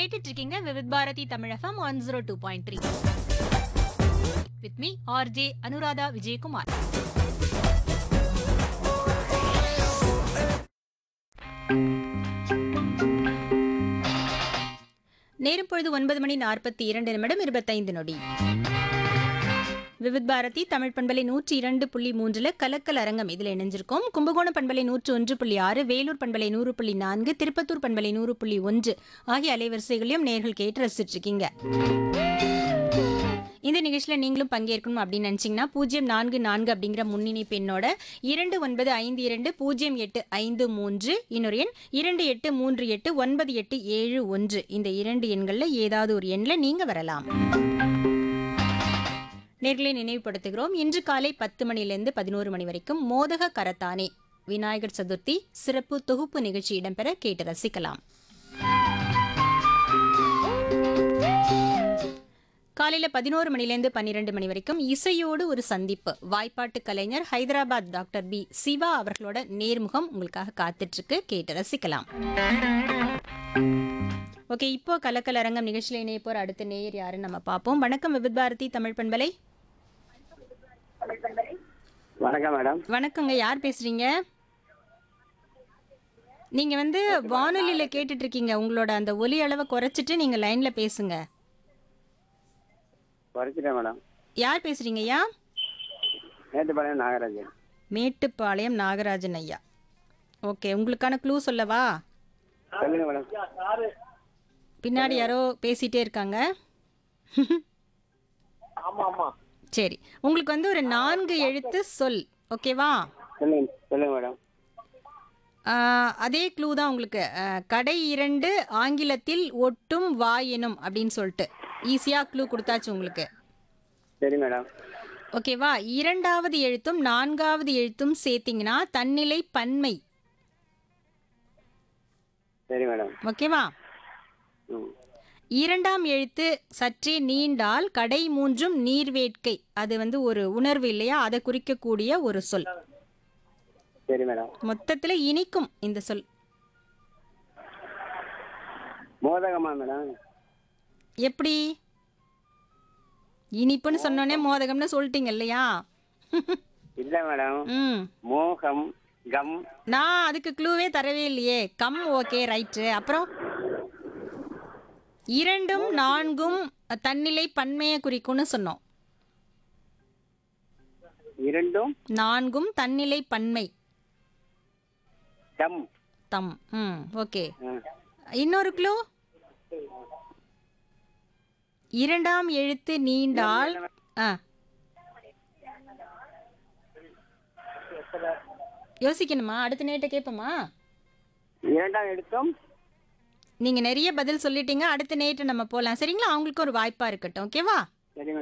கேட்டுட்டு இருக்கீங்க Vividh Bharati Tamizhagam one zero two point three with me RJ Anuradha Vijayakumar நேரம் பொழுது ஒன்பது மணி நாற்பத்தி இரண்டு நிமிடம் இருபத்தைந்து நொடி விவித் பாரதி தமிழ் பண்பலை நூற்றி இரண்டு புள்ளி மூன்றுல கலக்கல் அரங்கம் இதில் இணைஞ்சிருக்கோம் கும்பகோணம் பண்பலை நூற்று ஒன்று புள்ளி ஆறு வேலூர் பண்பலை நூறு புள்ளி நான்கு திருப்பத்தூர் பண்பலை நூறு புள்ளி ஒன்று ஆகிய அலைவரிசைகளையும் நேர்கள் கேட்டு ரசிச்சிட்டு இருக்கீங்க இந்த நிகழ்ச்சியில் நீங்களும் பங்கேற்கணும் அப்படின்னு நினச்சிங்கன்னா பூஜ்ஜியம் நான்கு நான்கு அப்படிங்கிற முன்னிணைப்பு எண்ணோட இரண்டு ஒன்பது ஐந்து இரண்டு பூஜ்ஜியம் எட்டு ஐந்து மூன்று இன்னொரு எண் இரண்டு எட்டு மூன்று எட்டு ஒன்பது எட்டு ஏழு ஒன்று இந்த இரண்டு எண்களில் ஏதாவது ஒரு எண்ணில் நீங்கள் வரலாம் நேர்களை நினைவுபடுத்துகிறோம் இன்று காலை பத்து மணியிலிருந்து பதினோரு மணி வரைக்கும் மோதக கரத்தானே விநாயகர் சதுர்த்தி சிறப்பு தொகுப்பு நிகழ்ச்சி இடம்பெற கேட்டு ரசிக்கலாம் காலையில் பதினோரு மணிலேருந்து பன்னிரெண்டு மணி வரைக்கும் இசையோடு ஒரு சந்திப்பு வாய்ப்பாட்டு கலைஞர் ஹைதராபாத் டாக்டர் பி சிவா அவர்களோட நேர்முகம் உங்களுக்காக காத்துட்டு இருக்கு கேட்டு ரசிக்கலாம் ஓகே இப்போ கலக்கல் அரங்கம் நிகழ்ச்சியில் இணைய போற அடுத்த நேயர் யாருன்னு நம்ம பார்ப்போம் வணக்கம் விபித் பாரதி தமிழ் பண்பலை வணக்கம் மேடம் வணக்கங்க யார் பேசுறீங்க நீங்க வந்து வானொலியில கேட்டுட்டு இருக்கீங்க உங்களோட அந்த ஒலி அளவை குறைச்சிட்டு நீங்க லைன்ல பேசுங்க குறைச்சிட்டேன் மேடம் யார் பேசுறீங்க ஐயா மேட்டுப்பாளையம் நாகராஜன் மேட்டுப்பாளையம் நாகராஜன் ஐயா ஓகே உங்களுக்கான க்ளூ சொல்லவா சொல்லுங்க மேடம் பின்னாடி யாரோ பேசிட்டே இருக்காங்க சரி உங்களுக்கு வந்து ஒரு நான்கு எழுத்து சொல் ஓகேவா சொல்லுங்க சொல்லுங்க மேடம் ஆஹ், அதே க்ளூ தான் உங்களுக்கு ஆஹ், கடை இரண்டு ஆங்கிலத்தில் ஒட்டும் வாயினும் அப்படின்னு சொல்லிட்டு ஈஸியாக க்ளூ கொடுத்தாச்சு உங்களுக்கு சரி மேடம் ஓகேவா இரண்டாவது எழுத்தும் நான்காவது எழுத்தும் சேர்த்தீங்கன்னா தன்னிலை பன்மை சரி மேடம் ஓகேவா ம் இரண்டாம் எழுத்து சற்றே நீண்டால் கடை மூன்றும் நீர்வேட்கை அது வந்து ஒரு உணர்வு இல்லையா அதை குறிக்கக்கூடிய ஒரு சொல் சரி மேடம் மொத்தத்தில் இனிக்கும் இந்த சொல் மோதகமா மேடம் எப்படி இனிப்புன்னு சொன்னோன்னே மோதகம்னு சொல்லிட்டீங்க இல்லையா இல்லை மேடம் ம் மோகம் கம் நான் அதுக்கு க்ளூவே தரவே இல்லையே கம் ஓகே ரைட்டு அப்புறம் இரண்டும் நான்கும் தன்னிலை பன்மையை குறிக்கும்னு சொன்னோம் இரண்டும் நான்கும் தன்னிலை பன்மை கம் தம் ம் ஓகே ஆ. இன்னொரு க்ளூ இரண்டாம் எழுத்து நீண்டால் ஆ யோசிக்கணுமா அடுத்த நேட்ட கேட்போமா இரண்டாம் எடுத்தும் நீங்க நிறைய பதில் சொல்லிட்டீங்க அடுத்த நேட்டு நம்ம போலாம் சரிங்களா அவங்களுக்கும் ஒரு வாய்ப்பா இருக்கட்டும் ஓகேவா சரி